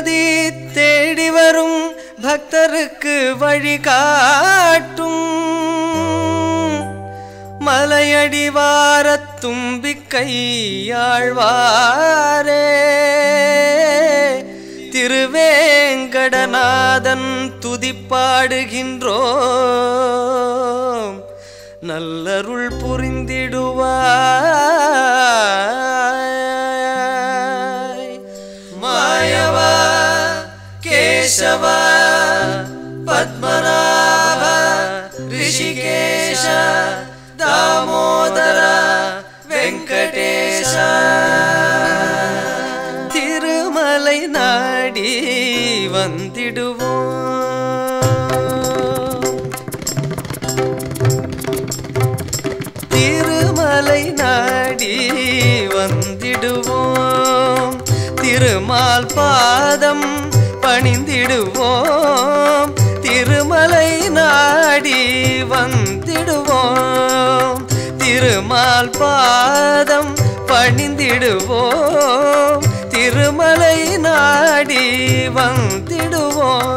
கதி தேடி வரும் பக்தருக்கு வழிகாட்டும் மலையடிவாரத் தும்பிக்கையாழ்வாரே திருவேங்கடநாதன் துதிப்பாடுகின்றோம் நல்லருள் புரிந்திடுவாய் மாயவா கேசவ பத்மநாப ரிஷிகேஷ தாமோதர வெங்கடேஷ திருமலை நாடி வந்திடுவோம் திருமலை நாடி வந்திடுவோம் திருமால் பாதம் பணிந்திடுவோம் திருமலை நாடி வந்திடுவோம் திருமால் பாதம் பணிந்திடுவோம் திருமலை நாடி வந்திடுவோம்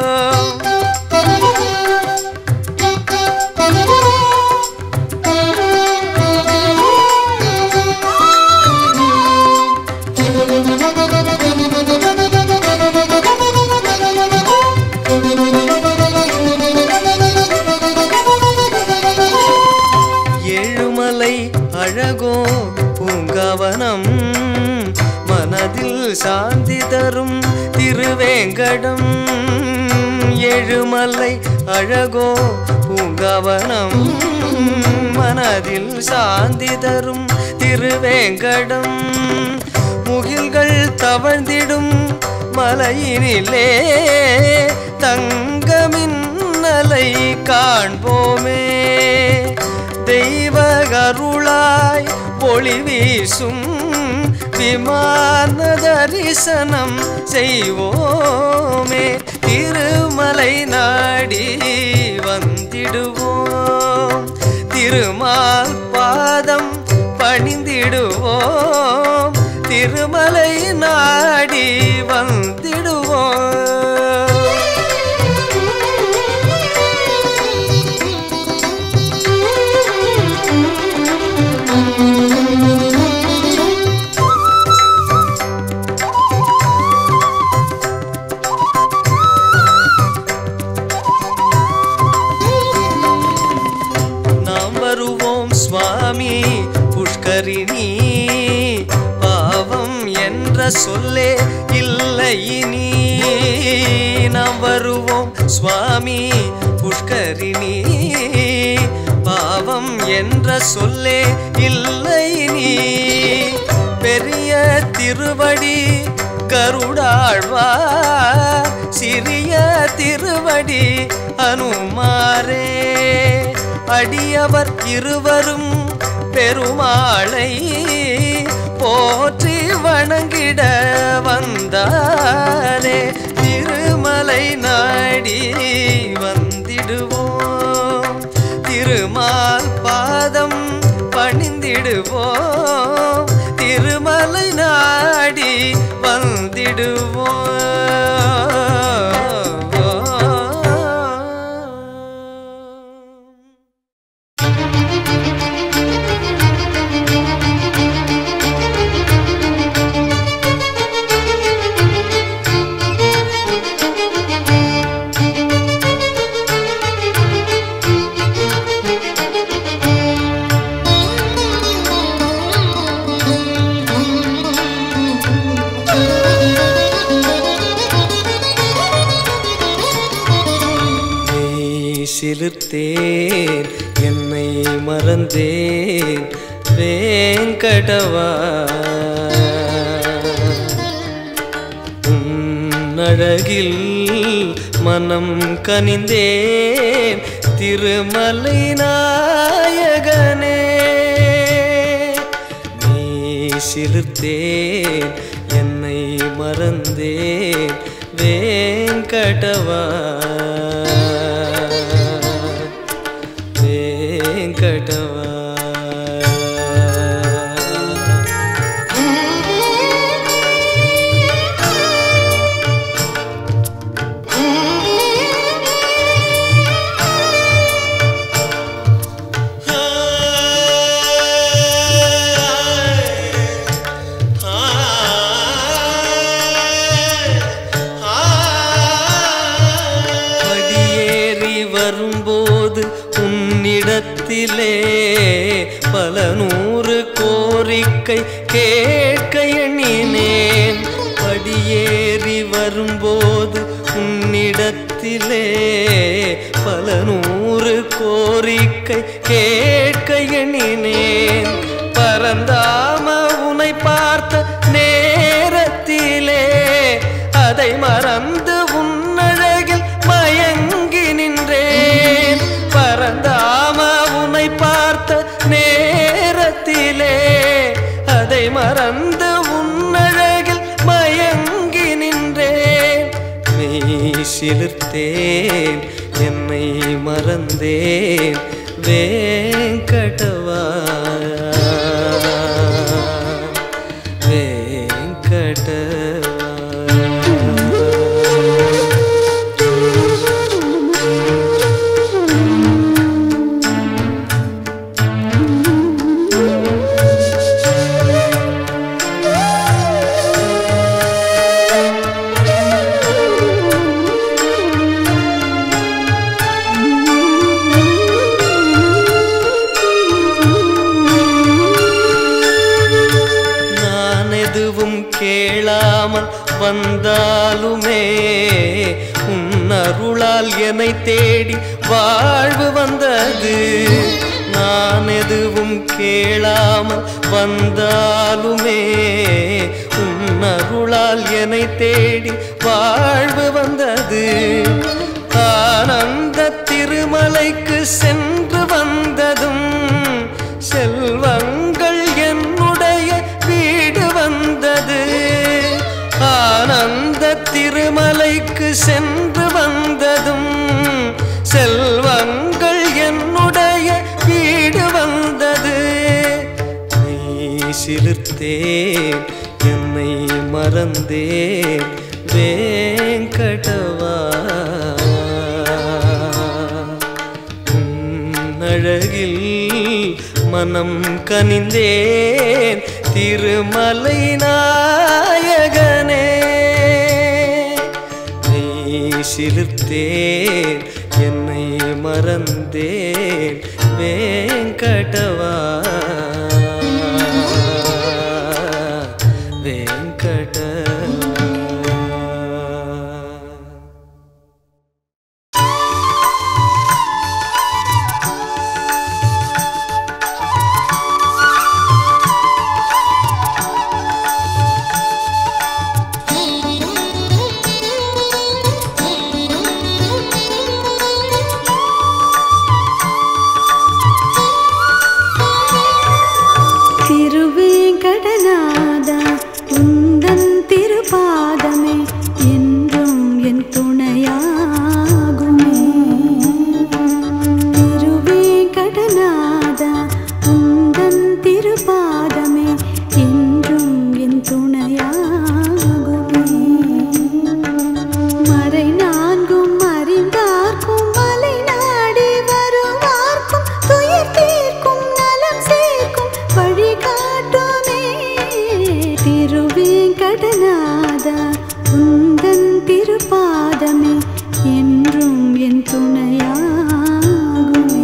ஏழுமலை அழகோ பூங்கவனம் மனதில் சாந்தி தரும் திருவேங்கடம் ஏழுமலை அழகோ பூங்கவனம் மனதில் சாந்தி தரும் திருவேங்கடம் முகில்கள் தவழ்ந்திடும் மலையினிலே தங்கமின்னலை காண்போமே தெய்வ கருளாய் ஒளி வீசும் விமான தரிசனம் செய்வோமே திருமலை நாடி வந்திடுவோம் திருமால் பாதம் பணிந்திடுவோம் திருமலை நாடி வந்திடுவோம் நாம் வருவோம் சுவாமி புஷ்கரிணி பாவம் என்ற சொல்லே இல்லை இனி நாம் வருவோம் சுவாமி புஷ்கரிணி பாவம் என்ற சொல்லே இல்லை நீ பெரிய திருவடி கருடாழ்வார் சிறிய திருவடி அனுமாரே அடியவர் இருவரும் பெருமாளை போற்றி வணங்கிட வந்தாரே திருமலை நாடி வந்திடுவோம் திருமால் பாதம் பணிந்திடுவோம் திருமலை நாடி வந்திடுவோம் மெய் சிலிர்த்தேன் என்னை மறந்தேன் வேங்கடவா உன்னழகில் மனம் கனிந்தேன் திருமலை நாயகனே நீ சிலிர்த்தேன் என்னை மறந்தேன் வேங்கடவா வேங்கடவா உன்னிடத்திலே பல நூறு கோரிக்கை கேட்க எண்ணினேன் படியேறி வரும்போது உன்னிடத்திலே பல நூறு கோரிக்கை கேட்க எண்ணினேன் பரந்தாம உனை பார்த்த நேரத்திலே அதை மறந்து உன்னழகில் மயங்கி நின்றேன் பரந்தாம உனை பார்த்த நேரத்திலே அதை மறந்து உன்னழகில் மயங்கி நின்றேன் மெய் சிலிர்த்தேன் என்னை மறந்தேன் வேங்கடவா வேங்கடவா நான் எதுவும் கேளாமல் வந்தாலுமே உன் அருளால் என்னை தேடி வாழ்வு வந்தது நான் எதுவும் கேளாமல் வந்தாலுமே உன் அருளால் என்னை தேடி வாழ்வு வந்தது ஆனந்த திருமலைக்கு சென்று வந்ததும் செல்வங்கள் என்னுடைய வீடு வந்தது ஆனந்த திருமலைக்கு சென்று வந்ததும் செல்வங்கள் என்னுடைய வீடு வந்தது நீ சிலிர்த்தேன் என்னை மறந்தேன் வேங்கடவா அழகில் மனம் கனிந்தேன் திருமலை நாயகனே நீ சிலிர்த்தேன் என்னை மறந்தேன் வேங்கடவா வேங்கடவா திருவேங்கடநாதா உந்தன் திருப்பாதமே என்றும் என் துணையாகுமே திருவேங்கடநாதா உந்தன் திருப்பாதமே என்றும் என் துணையாகுமே மறை நான்கும் அறிந்தார்க்கும் மலை நாடி வருவார்க்கும் துயர் தீர்க்கும் நலம் சேர்க்கும் வழிகாட்டுமே திருவேங்கடநாதா உந்தன் திருப்பாதமே என்றும் என் துணையாகுமே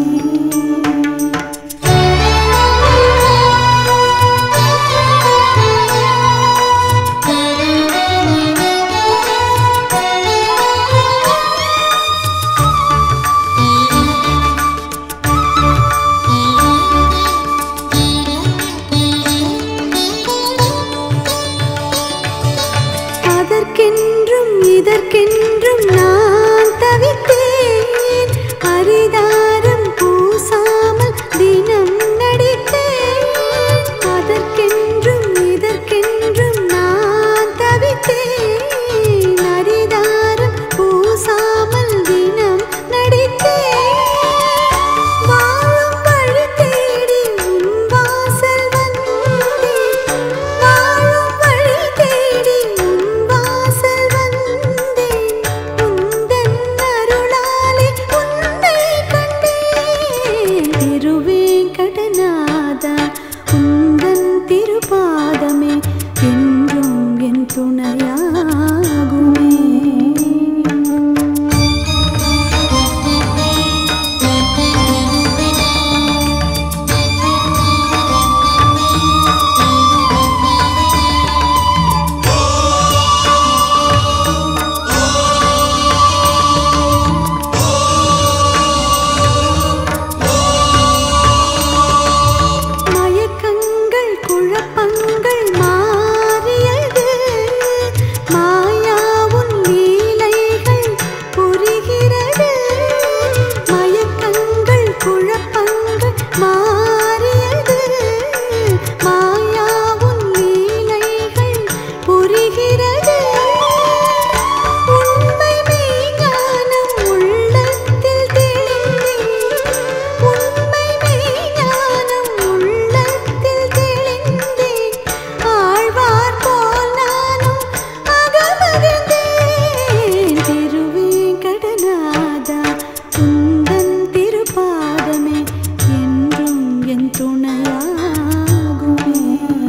அதற்கென்றும் இதற்கென்றும் நான் தவித்தேன் அரிதாரம் பூசாமல் தினம் நடித்தேன் அதற்கென்றும் இதற்கென்றும் நான் தவித்தேன் அரிதாரம் பூசாமல் தினம் நடித்தேன் வாழும் வழி தேடி உன் வாசல் வந்தேன் வாழும் வழி தேடி உன் வாசல் வந்தேன் உந்தன் அருளாலே உன்னை கண்டேன் திருவேங்கடநாதா உந்தன் திருப்பாதமே என்றும் என் துணையாகுமே துணையாகுமே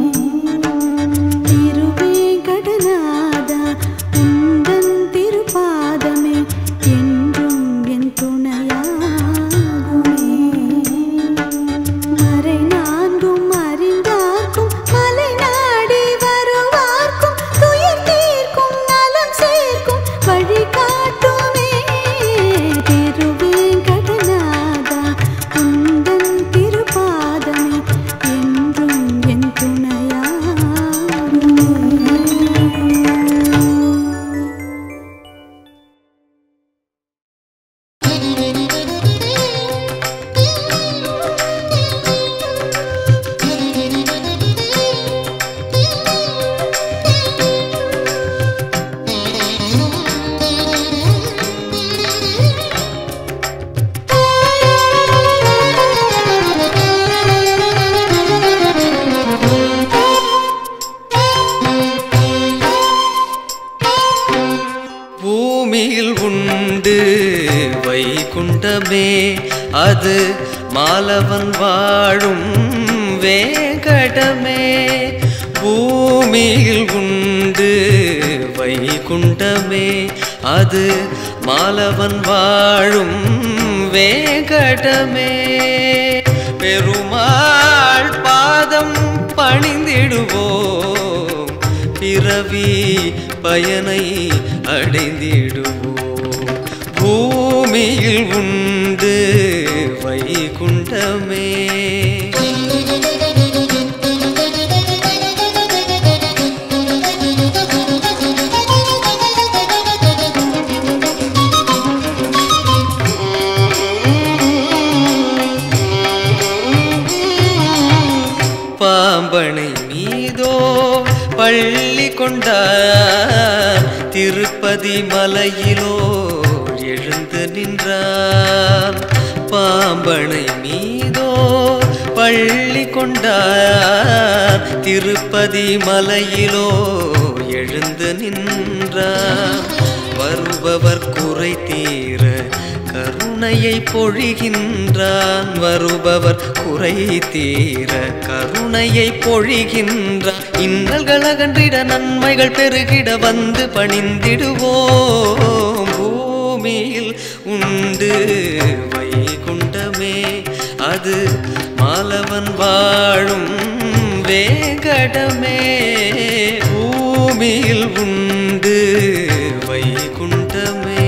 திருவேங்கடநாதா உந்தன் திருப்பாதமே என்றும் என் துணையாகுமே மறை நான்கும் அறிந்தார்க்கும் மலை நாடி வருவார்க்கும் துயர் தீர்க்கும் நலம் சேர்க்கும் வழி காட்டுமே திருவேங்கடநாதா உந்தன் திருப்பாதமே என்றும் என் துணையாகுமே பூமியில் உண்டு வைகுண்டமே அது மாலவன் வாழும் வேங்கடமே பூமியில் உண்டு வைகுண்டமே அது மாலவன் வாழும் வேங்கடமே பெருமாள் பாதம் பணிந்திடுவோம் பிறவி பயனை அடைந்திடுவோம் பூமியில் உண்டு வைகுண்டமே பாம்பனை மீதோ பள்ளி கொண்டார் திருப்பதி மலையிலோ எழுந்து நின்றார் பாம்பனை மீதோ பள்ளி கொண்டார் திருப்பதி மலையிலோ எழுந்து நின்றார் வருபவர் குறை தீர கருணையை பொழிகின்றான் வருபவர் குறை தீர கருணையை பொழிகின்றான் இன்னல்கள் அகன்றிட நன்மைகள் பெருகிட வந்து பணிந்திடுவோம் பூமியில் உண்டு வைகுண்டமே அது மாலவன் வாழும் வேங்கடமே பூமியில் உண்டு வைகுண்டமே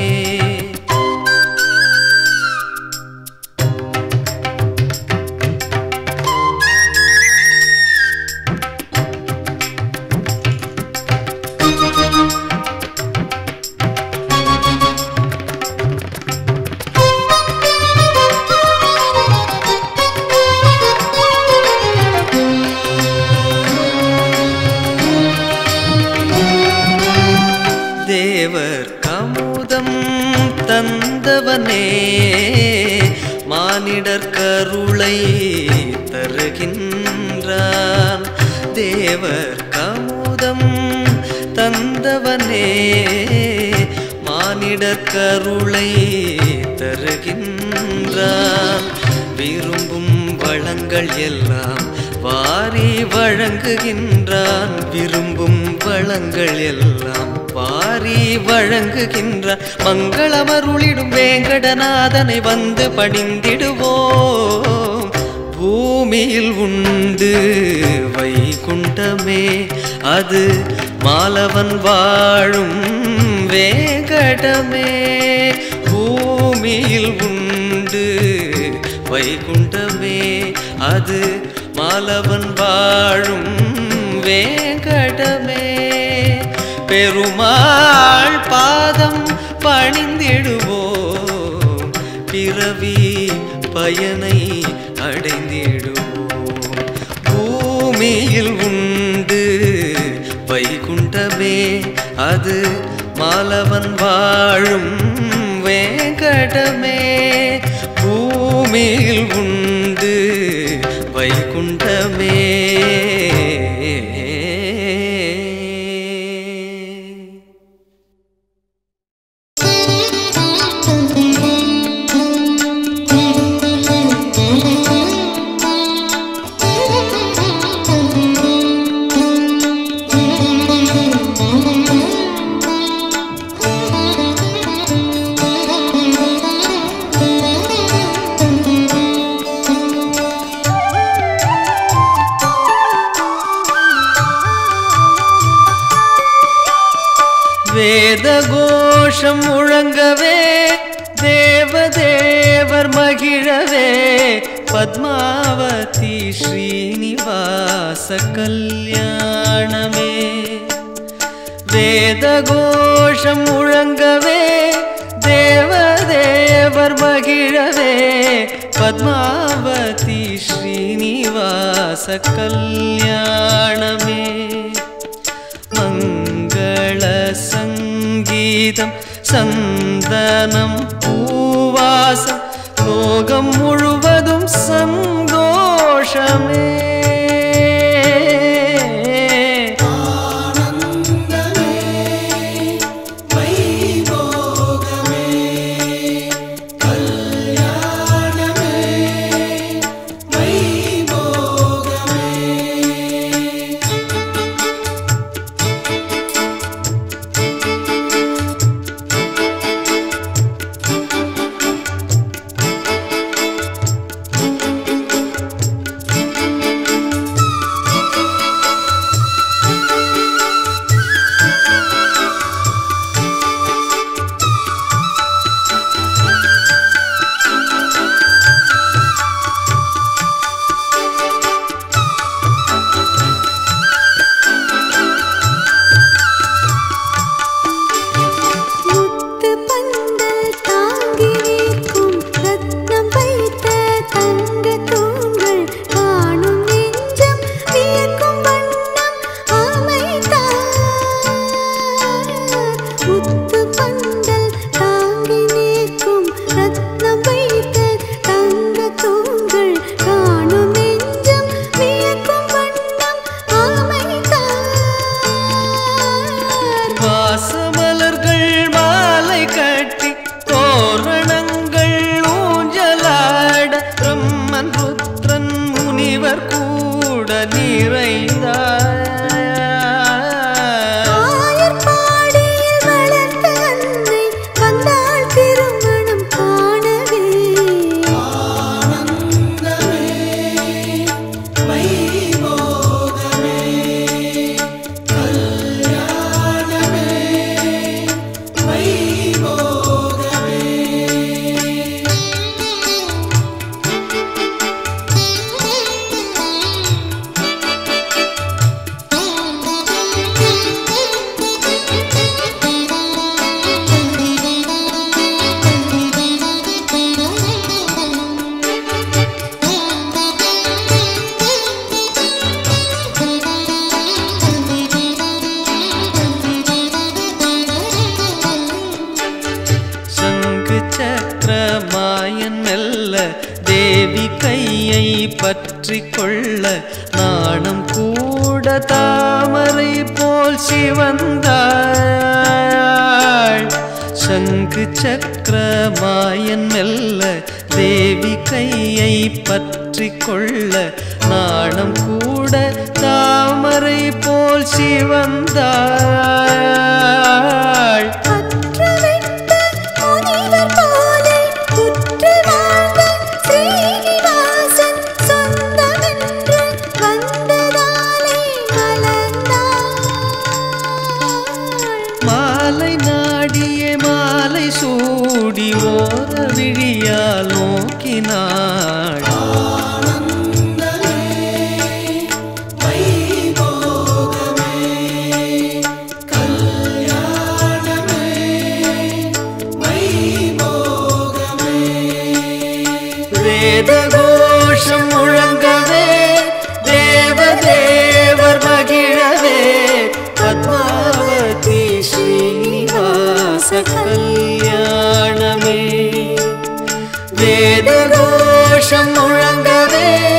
தேவர் கமுதம் தந்தவனே மானிடர் கருளை தருகின்றான் தேவர் கமுதம் தந்தவனே மானிடர் கருளை தருகின்றான் விரும்பும் வளங்கள் எல்லாம் வாரி வழங்குகின்றான் விரும்பும் வளங்கள் எல்லாம் வாரி வழங்குகின்றான் மங்களமருளிடும் வேங்கடநாதனை வந்து பணிந்திடுவோம் பூமியில் உண்டு வைகுண்டமே அது மாலவன் வாழும் வேங்கடமே பூமியில் உண்டு வைகுண்டமே அது மாலவன் வாழும் வேங்கடமே பெருமாள் பாதம் பணிந்திடுவோம் பிறவி பயனை அடைந்திடுவோம் பூமியில் உண்டு வைகுண்டமே அது மாலவன் வாழும் வேங்கடமே பூமியில் உண்டு வைகுண்டமே Thank you. வேத கோஷம் முழங்கவே தேவதேவர் மகிழவே பத்மாவதி ஸ்ரீனிவாச கல்யாணமே வேத கோஷம் முழங்கவே தேவதேவர் மகிழவே பத்மாவதி ஸ்ரீனிவாச கல்யாணமே மங்கள சங்கீதம் சந்தனம் பூவாசம் லோகம் முழுவதும் சந்தோஷமே முத்து பந்தல் தாங்கி நிற்கும் ரத்னம் வைத்த தங்க தூண்கள் காணும் நெஞ்சம் வியக்கும் வண்ணம் அமைத்தார் முத்து பந்தல் தாங்கி நிற்கும் ரத்னம் வைத்த தங்க தூண்கள் காணும் நெஞ்சம் வியக்கும் வண்ணம் அமைத்தார் வாசமலர்கள் மாலை கட்டி தோரணங்கள் ஊஞ்சலாட பிரம்மன் புத்திரன் முனிவர் கூட நிறைந்தார் ஆயர்பாடியில் வளர்த்த அன்னை வந்தாள் திருமணம் காணவே சங்கு சக்கரமாயன் மெல்ல தேவி கையை பற்றி கொள்ள நாணம் கூட தாமரை போல் சிவந்தாள் சங்கு சக்கரமாயன் மெல்ல தேவி கையை பற்றி கொள்ள நாணம் கூட தாமரை போல் சிவந்தாள் அற்றவிட்ட முனிவர் போலே உற்று வாழ்ந்த ஸ்ரீனிவாசன் சொந்தமென்று வந்ததாலே மலர்ந்தாள் மாலை நாடிய மாலை சூடி ஓர விழியால் நோக்கினாள் வேத கோஷம் முழங்கவே தேவதேவர் மகிழவே பத்மாவதி ஸ்ரீனிவாச கல்யாணமே வேத கோஷம் முழங்கவே